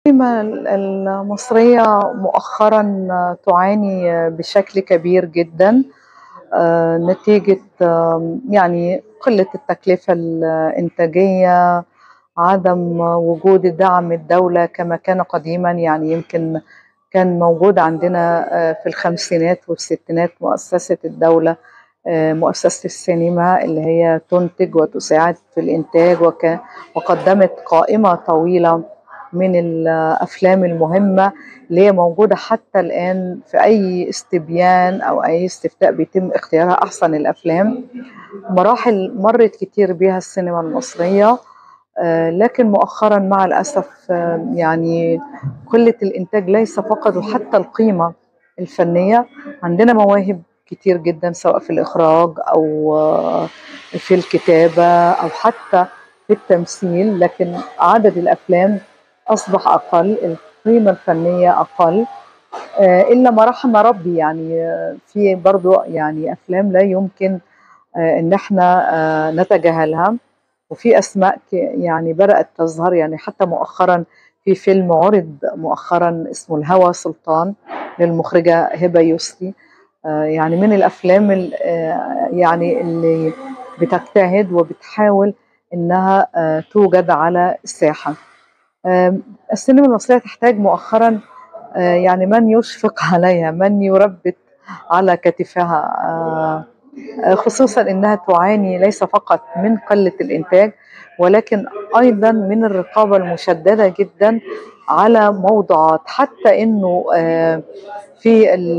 السينما المصرية مؤخرا تعاني بشكل كبير جدا آه، نتيجة آم، يعني قلة التكلفة الإنتاجية عدم وجود دعم الدولة كما كان قديما يعني يمكن كان موجود عندنا آه، في الخمسينات والستينات مؤسسة الدولة آه، مؤسسة السينما اللي هي تنتج وتساعد في الإنتاج وك- وقدمت قائمة طويلة من الأفلام المهمة اللي هي موجودة حتى الآن في أي استبيان أو أي استفتاء بيتم اختيارها أحسن الأفلام مراحل مرت كتير بيها السينما المصرية آه، لكن مؤخرا مع الأسف آه، يعني قلة الإنتاج ليس فقط وحتى القيمة الفنية عندنا مواهب كتير جدا سواء في الإخراج أو آه، في الكتابة أو حتى في التمثيل لكن عدد الأفلام أصبح أقل القيمة الفنية أقل آه، إلا ما رحم ربي يعني آه، في برضو يعني أفلام لا يمكن آه، إن احنا آه، نتجاهلها وفي أسماء ك- يعني بدأت تظهر يعني حتى مؤخرا في فيلم عرض مؤخرا اسمه الهوى سلطان للمخرجة هبة يسري آه، يعني من الأفلام ال- آه، يعني اللي بتجتهد وبتحاول إنها آه، توجد على الساحة آم، السينما المصرية تحتاج مؤخرا آه، يعني من يشفق عليها من يربت على كتفها آه، آه، خصوصا انها تعاني ليس فقط من قله الانتاج ولكن ايضا من الرقابه المشدده جدا على موضوعات حتى انه آه، في ال-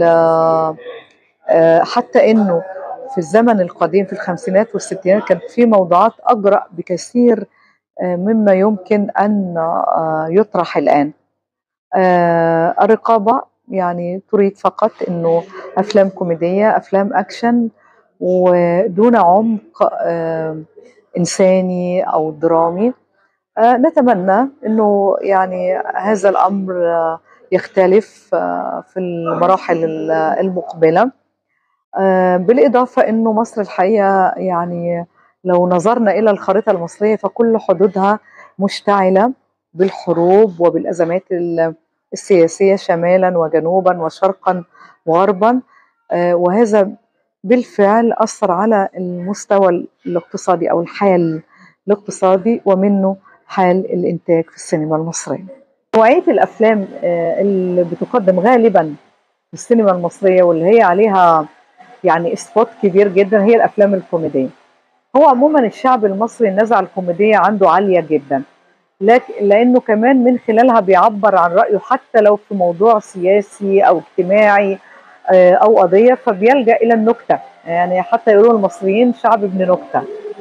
آه، حتى انه في الزمن القديم في الخمسينات والستينات كانت في موضوعات اجرأ بكثير آه، مما يمكن ان آه، يطرح الان آه، الرقابة يعني تريد فقط انه افلام كوميدية افلام اكشن ودون عمق آه، انساني او درامي آه، نتمنى انه يعني هذا الامر آه، يختلف آه، في المراحل ال- المقبلة آه، بالإضافة أنه مصر الحقيقة يعني لو نظرنا إلى الخريطة المصرية فكل حدودها مشتعلة بالحروب وبالأزمات ال- السياسية شمالا وجنوبا وشرقا وغربا آه، وهذا بالفعل أثر على المستوى الاقتصادي أو الحال الاقتصادي ومنه حال الإنتاج في السينما المصرية نوعية الأفلام آه، اللي بتقدم غالبا في السينما المصرية واللي هي عليها يعني سبوت كبير جدا هي الافلام الكوميديه هو عموما الشعب المصري النزعه الكوميديه عنده عاليه جدا لكن لانه كمان من خلالها بيعبر عن رايه حتى لو في موضوع سياسي او اجتماعي آه، او قضيه فبيلجا الى النكته يعني حتى يقولوا المصريين شعب ابن نكته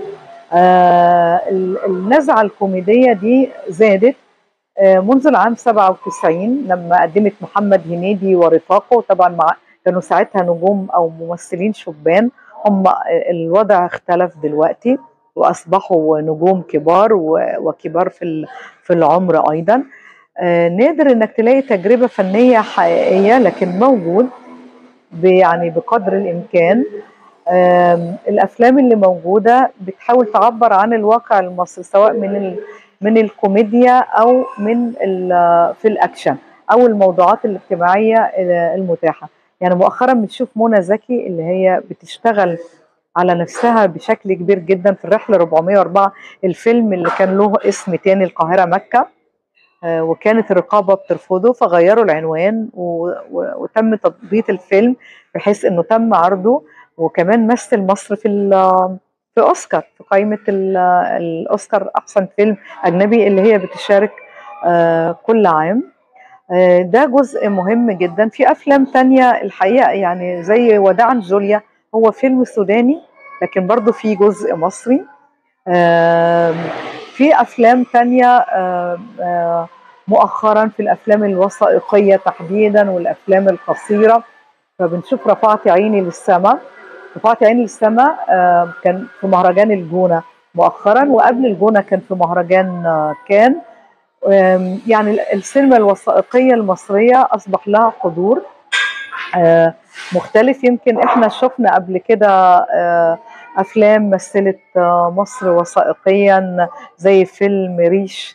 آه، ال- النزعه الكوميديه دي زادت آه، منذ العام 97 لما قدمت محمد هنيدي ورفاقه طبعا مع كانوا ساعتها نجوم او ممثلين شبان هم الوضع اختلف دلوقتي واصبحوا نجوم كبار و- وكبار في ال- في العمر ايضا آه، نادر انك تلاقي تجربه فنيه حقيقيه لكن موجود ب- يعني بقدر الامكان آم، الافلام اللي موجوده بتحاول تعبر عن الواقع المصري سواء من ال من الكوميديا او من ال- في الاكشن او الموضوعات الاجتماعيه المتاحه يعني مؤخرا بنشوف منى زكي اللي هي بتشتغل على نفسها بشكل كبير جدا في الرحله 404 الفيلم اللي كان له اسم تاني القاهره مكه آه، وكانت الرقابه بترفضه فغيروا العنوان و- و- وتم تضبيط الفيلم بحيث انه تم عرضه وكمان مثل مصر في ال- في اوسكار في قائمه ال- الاوسكار احسن فيلم اجنبي اللي هي بتشارك آه، كل عام آه، ده جزء مهم جدا في افلام تانية الحقيقه يعني زي وداعا جوليا هو فيلم سوداني لكن برضه في جزء مصري آم، في افلام تانية آم، آه، مؤخرا في الافلام الوثائقيه تحديدا والافلام القصيره فبنشوف رفعت عيني للسماء رفعت عيني للسماء آه، كان في مهرجان الجونه مؤخرا وقبل الجونه كان في مهرجان آه، كان آم، يعني السينما الوثائقيه المصريه اصبح لها حضور آه، مختلف يمكن احنا شفنا قبل كده آه، افلام مثلت آه، مصر وثائقيا زي فيلم ريش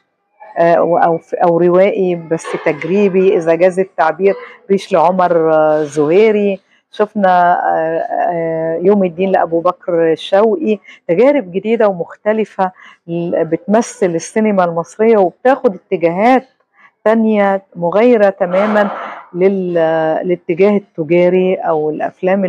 آه، او او روائي بس تجريبي اذا جاز التعبير ريش لعمر آه، زهيري شفنا آه، يوم الدين لابو بكر شوقي تجارب جديده ومختلفه بتمثل السينما المصريه وبتاخد اتجاهات تانية مغايرة تماما للاتجاه التجاري أو الأفلام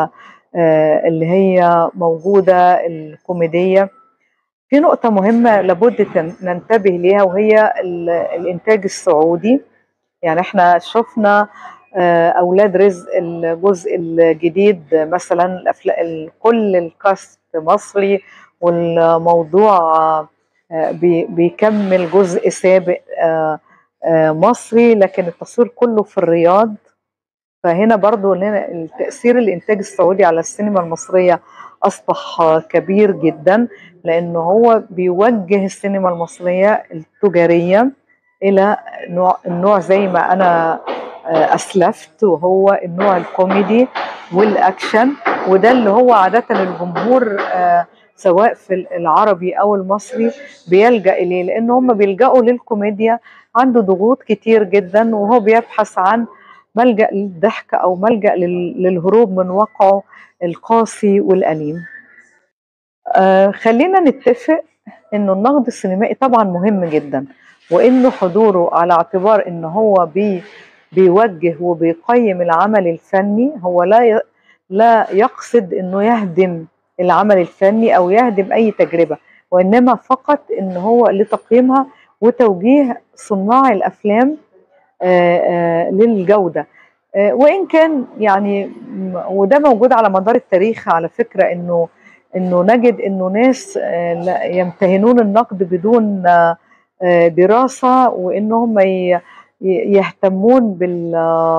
اللي هي موجودة الكوميدية في نقطة مهمة لابد ننتبه ليها وهي الإنتاج السعودي يعني احنا شفنا آه، أولاد رزق الجزء الجديد مثلا كل الكاست مصري والموضوع آه، بيكمل جزء سابق آه، مصري لكن التصوير كله في الرياض فهنا برضو التأثير الإنتاج السعودي على السينما المصرية أصبح كبير جدا لأنه هو بيوجه السينما المصرية التجارية إلى نوع النوع زي ما أنا آه، أسلفت وهو النوع الكوميدي والأكشن وده اللي هو عادة الجمهور آه، سواء في العربي أو المصري بيلجأ إليه لأن هم بيلجأوا للكوميديا عنده ضغوط كتير جدا وهو بيبحث عن ملجأ للضحك أو ملجأ للهروب من واقعه القاسي والأليم آه خلينا نتفق انه النقد السينمائي طبعا مهم جدا وانه حضوره على اعتبار ان هو بي بيوجه وبيقيم العمل الفني هو لا لا يقصد انه يهدم العمل الفني او يهدم اي تجربه وانما فقط ان هو لتقييمها وتوجيه صناع الافلام آه، آه، للجوده آه، وان كان يعني وده موجود على مدار التاريخ على فكره انه انه نجد انه ناس يمتهنون النقد بدون دراسه وانهم يهتمون بال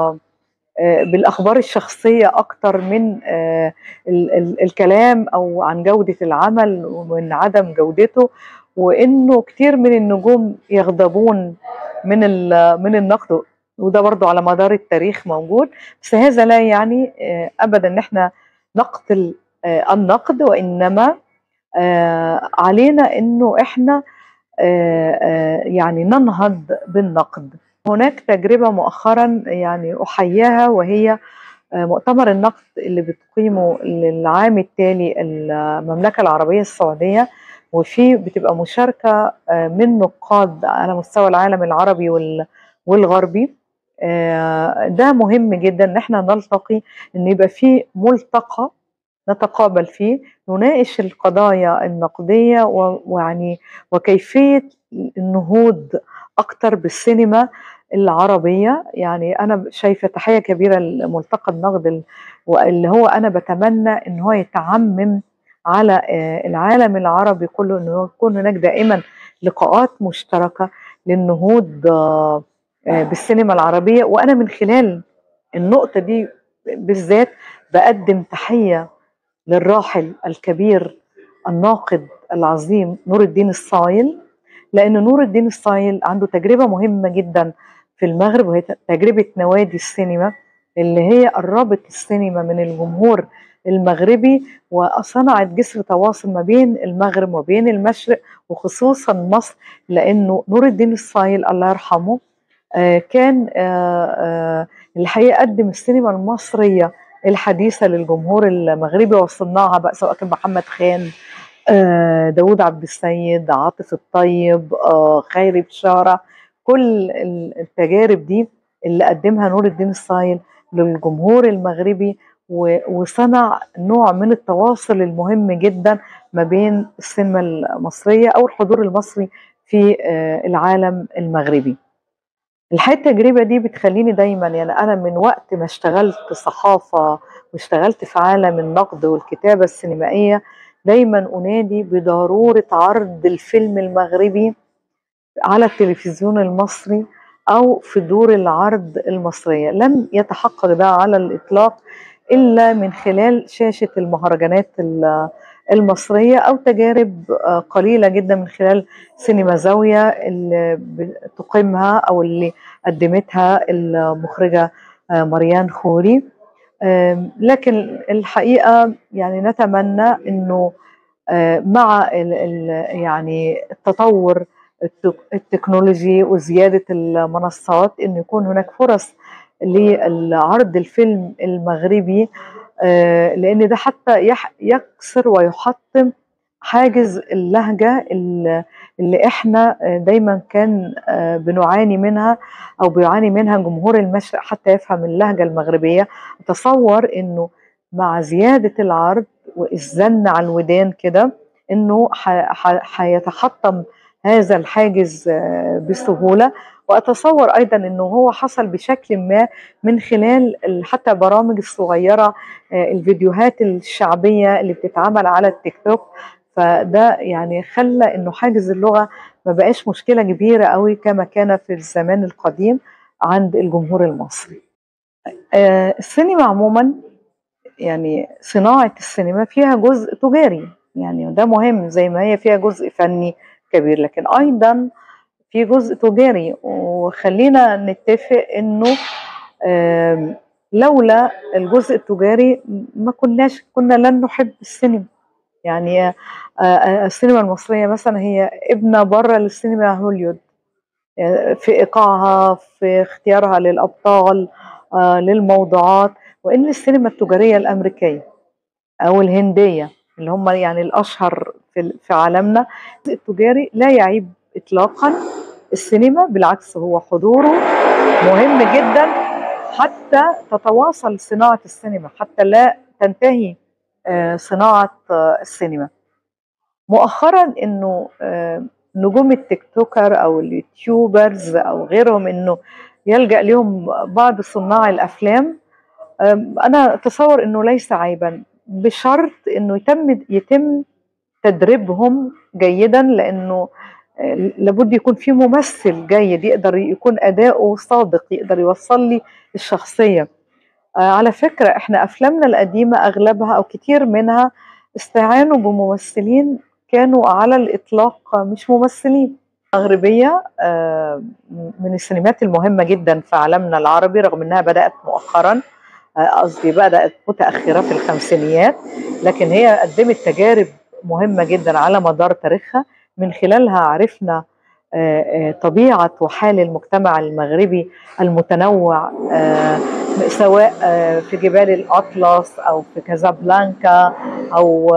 بالاخبار الشخصيه اكتر من الكلام او عن جوده العمل ومن عدم جودته وانه كتير من النجوم يغضبون من من النقد وده برضو على مدار التاريخ موجود بس هذا لا يعني آه، ابدا ان احنا نقتل آه، النقد وانما آه، علينا انه احنا يعني ننهض بالنقد هناك تجربه مؤخرا يعني احياها وهي مؤتمر النقد اللي بتقيمه للعام التالي المملكه العربيه السعوديه وفي بتبقى مشاركه من نقاد على مستوى العالم العربي والغربي آه، ده مهم جدا ان احنا نلتقي ان يبقى في ملتقى نتقابل فيه نناقش القضايا النقديه ويعني وكيفيه النهوض اكتر بالسينما العربيه يعني انا شايفه تحيه كبيره لملتقى النقد اللي هو انا بتمنى ان هو يتعمم على آه، العالم العربي كله انه يكون هناك دائما لقاءات مشتركه للنهوض آه، آه، بالسينما العربيه وانا من خلال النقطه دي بالذات بقدم تحيه للراحل الكبير الناقد العظيم نور الدين الصايل لان نور الدين الصايل عنده تجربه مهمه جدا في المغرب وهي تجربه نوادي السينما اللي هي قربت السينما من الجمهور المغربي وصنعت جسر تواصل ما بين المغرب وبين المشرق وخصوصا مصر لانه نور الدين الصايل الله يرحمه آه، كان آه، آه، الحقيقه قدم السينما المصريه الحديثه للجمهور المغربي وصنعها بقى سواء كان محمد خان داود عبد السيد عاطف الطيب خيري بشاره كل التجارب دي اللي قدمها نور الدين الصايل للجمهور المغربي وصنع نوع من التواصل المهم جدا ما بين السينما المصريه او الحضور المصري في العالم المغربي الحقيقه التجربه دي بتخليني دايما يعني انا من وقت ما اشتغلت صحافه واشتغلت في عالم النقد والكتابه السينمائيه دايما انادي بضروره عرض الفيلم المغربي على التلفزيون المصري او في دور العرض المصريه لم يتحقق ده على الاطلاق الا من خلال شاشه المهرجانات المصرية أو تجارب آه، قليلة جدا من خلال سينما زاوية اللي تقيمها أو اللي قدمتها المخرجة آه، مريان خوري لكن الحقيقة يعني نتمنى أنه آه، مع يعني التطور التكنولوجي وزيادة المنصات إنه يكون هناك فرص لعرض الفيلم المغربي لأن ده حتى يكسر ويحطم حاجز اللهجة اللي احنا دايما كان بنعاني منها او بيعاني منها جمهور المشرق حتى يفهم اللهجة المغربية تصور انه مع زيادة العرض والزن على الودان كده انه هيتحطم هذا الحاجز بسهولة واتصور ايضا انه هو حصل بشكل ما من خلال حتى برامج الصغيرة الفيديوهات الشعبية اللي بتتعمل على التيك توك فده يعني خلى انه حاجز اللغه ما بقاش مشكله كبيره قوي كما كان في الزمان القديم عند الجمهور المصري. آه السينما عموما يعني صناعه السينما فيها جزء تجاري يعني ده مهم زي ما هي فيها جزء فني كبير لكن ايضا في جزء تجاري وخلينا نتفق انه آه لولا الجزء التجاري ما كناش كنا لن نحب السينما يعني السينما المصرية مثلا هي ابنة بره للسينما هوليود في إيقاعها في اختيارها للأبطال للموضوعات وإن السينما التجارية الأمريكية أو الهندية اللي هم يعني الأشهر في في عالمنا التجاري لا يعيب إطلاقا السينما بالعكس هو حضوره مهم جدا حتى تتواصل صناعة السينما حتى لا تنتهي صناعة السينما مؤخرا انه نجوم التيك توكر او اليوتيوبرز او غيرهم انه يلجا لهم بعض صناع الافلام انا اتصور انه ليس عيبا بشرط انه يتم يتم تدريبهم جيدا لانه لابد يكون في ممثل جيد يقدر يكون اداؤه صادق يقدر يوصل لي الشخصيه على فكرة احنا افلامنا القديمة اغلبها او كتير منها استعانوا بممثلين كانوا على الاطلاق مش ممثلين مغربية من السينمات المهمة جدا في عالمنا العربي رغم انها بدأت مؤخرا قصدي بدأت متأخرة في الخمسينيات لكن هي قدمت تجارب مهمة جدا على مدار تاريخها من خلالها عرفنا طبيعة وحال المجتمع المغربي المتنوع سواء في جبال الأطلس أو في كازابلانكا أو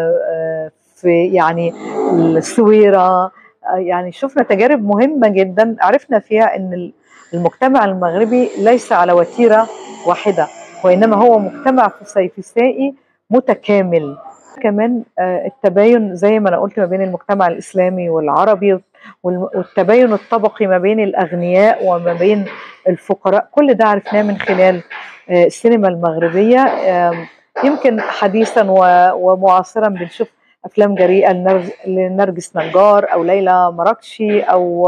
في يعني السويرة يعني شفنا تجارب مهمة جدا عرفنا فيها أن المجتمع المغربي ليس على وتيرة واحدة وإنما هو مجتمع فسيفسائي متكامل كمان التباين زي ما أنا قلت ما بين المجتمع الإسلامي والعربي والتباين الطبقي ما بين الأغنياء وما بين الفقراء كل ده عرفناه من خلال السينما المغربية يمكن حديثا ومعاصرا بنشوف أفلام جريئة لنرجس نجار أو ليلى مراكشي أو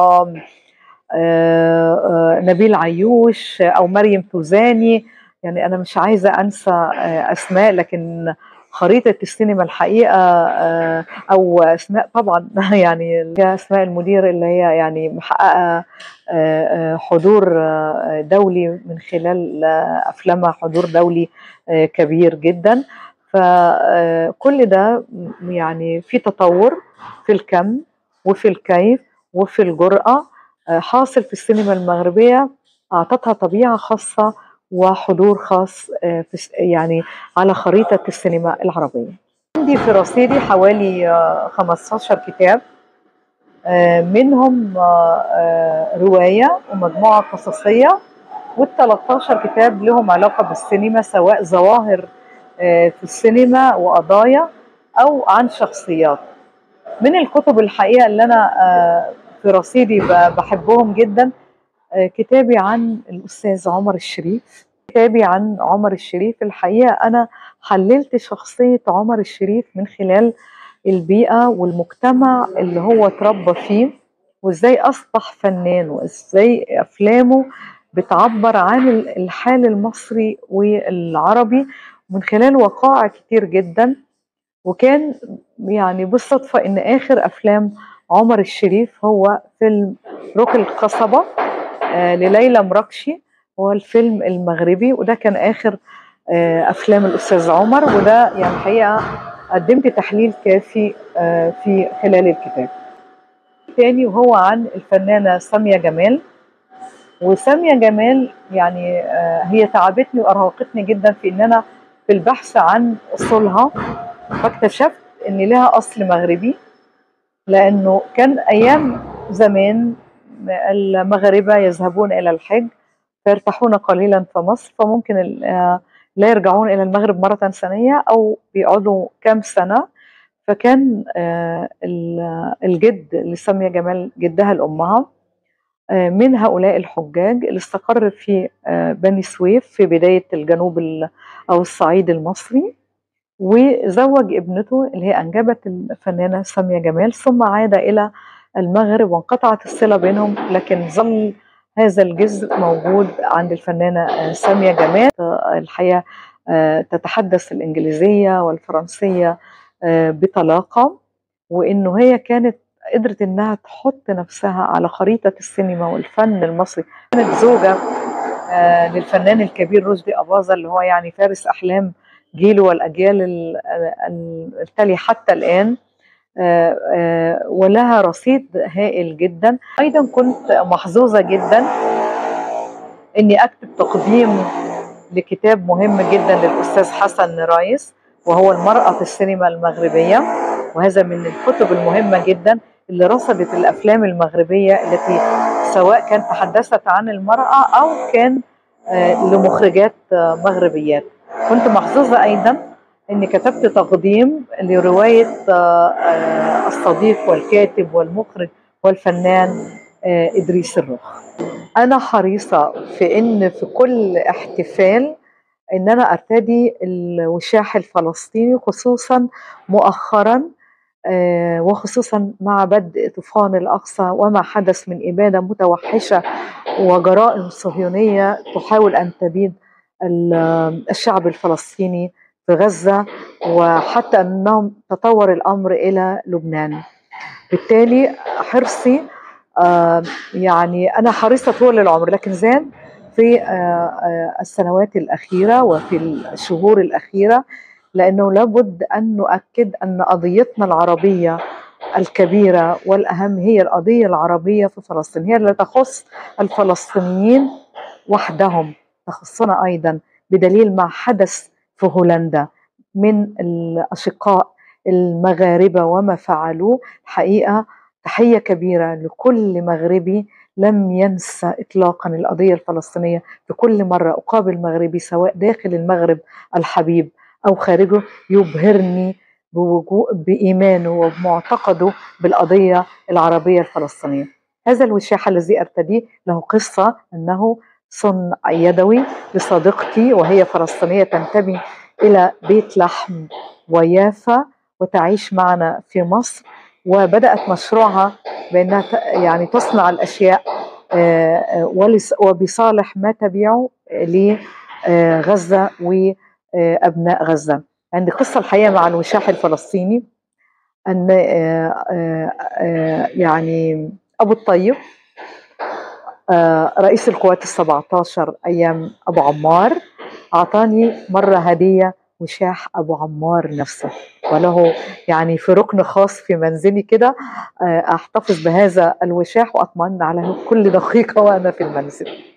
نبيل عيوش أو مريم توزاني يعني أنا مش عايزة أنسى أسماء لكن خريطة السينما الحقيقة أو أسماء طبعا يعني أسماء المدير اللي هي يعني محققة حضور دولي من خلال أفلامها حضور دولي كبير جدا فكل ده يعني في تطور في الكم وفي الكيف وفي الجرأة حاصل في السينما المغربية أعطتها طبيعة خاصة وحضور خاص في يعني على خريطة السينما العربية عندي في رصيدي حوالي 15 كتاب منهم رواية ومجموعة قصصية وال13 كتاب لهم علاقة بالسينما سواء ظواهر في السينما وقضايا أو عن شخصيات من الكتب الحقيقة اللي أنا في رصيدي بحبهم جدا كتابي عن الأستاذ عمر الشريف كتابي عن عمر الشريف الحقيقة أنا حللت شخصية عمر الشريف من خلال البيئة والمجتمع اللي هو اتربى فيه وازاي أصبح فنان وازاي أفلامه بتعبر عن الحال المصري والعربي من خلال وقائع كتير جدا وكان يعني بالصدفة إن آخر أفلام عمر الشريف هو فيلم روك القصبة آه لليلى مراكشي هو الفيلم المغربي وده كان آخر آه أفلام الأستاذ عمر وده يعني الحقيقة قدمت تحليل كافي آه في خلال الكتاب التاني وهو عن الفنانة سامية جمال وسامية جمال يعني آه، هي تعبتني وأرهقتني جدا في إن أنا في البحث عن أصولها فاكتشفت إن لها أصل مغربي لأنه كان أيام زمان المغاربة يذهبون إلى الحج فيرتاحون قليلا في مصر فممكن ال- آه، لا يرجعون إلى المغرب مرة ثانية أو بيقعدوا كام سنة فكان آه، ال- الجد لسامية جمال جدها لأمها آه، من هؤلاء الحجاج اللي استقر في آه، بني سويف في بداية الجنوب ال- أو الصعيد المصري وزوج ابنته اللي هي أنجبت الفنانة سامية جمال ثم عاد إلى المغرب وانقطعت الصلة بينهم لكن ظل هذا الجزء موجود عند الفنانة آه، سامية جمال آه، الحقيقة آه، تتحدث الإنجليزية والفرنسية آه، بطلاقة وإنه هي كانت قدرت إنها تحط نفسها على خريطة السينما والفن المصري كانت زوجة آه، للفنان الكبير رشدي أباظة اللي هو يعني فارس أحلام جيله والأجيال ال- ال- التالية حتى الآن آه، آه، ولها رصيد هائل جدا أيضا كنت محظوظة جدا إني أكتب تقديم لكتاب مهم جدا للأستاذ حسن رايس وهو المرأة في السينما المغربية وهذا من الكتب المهمة جدا اللي رصدت الأفلام المغربية التي سواء كانت تحدثت عن المرأة أو كان آه، لمخرجات آه، مغربيات كنت محظوظة أيضا أني كتبت تقديم لرواية آه، آه، الصديق والكاتب والمخرج والفنان آه، إدريس الرخ أنا حريصة في إن في كل احتفال إن أنا أرتدي الوشاح الفلسطيني خصوصا مؤخرا آه، وخصوصا مع بدء طوفان الأقصى وما حدث من إبادة متوحشة وجرائم صهيونية تحاول أن تبيد ال- الشعب الفلسطيني في غزة وحتى أنهم تطور الأمر إلى لبنان بالتالي حرصي آه، يعني أنا حريصة طول العمر لكن زاد في آه، آه، السنوات الأخيرة وفي الشهور الأخيرة لأنه لابد أن نؤكد أن قضيتنا العربية الكبيرة والأهم هي القضية العربية في فلسطين هي اللي تخص الفلسطينيين وحدهم تخصنا أيضا بدليل ما حدث في هولندا من الأشقاء المغاربة وما فعلوه حقيقة تحية كبيرة لكل مغربي لم ينسى إطلاقا القضية الفلسطينية في كل مرة أقابل مغربي سواء داخل المغرب الحبيب أو خارجه يبهرني بوجوه بإيمانه وبمعتقده بالقضية العربية الفلسطينية هذا الوشاح الذي أرتديه له قصة أنه صنع يدوي لصديقتي وهي فلسطينية تنتمي إلى بيت لحم ويافا وتعيش معنا في مصر وبدأت مشروعها بأنها ت- يعني تصنع الأشياء آه، آه، ولس- وبصالح ما تبيعه لغزة وأبناء غزة عندي قصة الحقيقة مع الوشاح الفلسطيني أن آه، آه، آه، يعني أبو الطيب آه، رئيس القوات السبعة عشر أيام أبو عمار أعطاني مرة هدية وشاح أبو عمار نفسه وله يعني في ركن خاص في منزلي كده آه، أحتفظ بهذا الوشاح وأطمئن على كل دقيقة وأنا في المنزل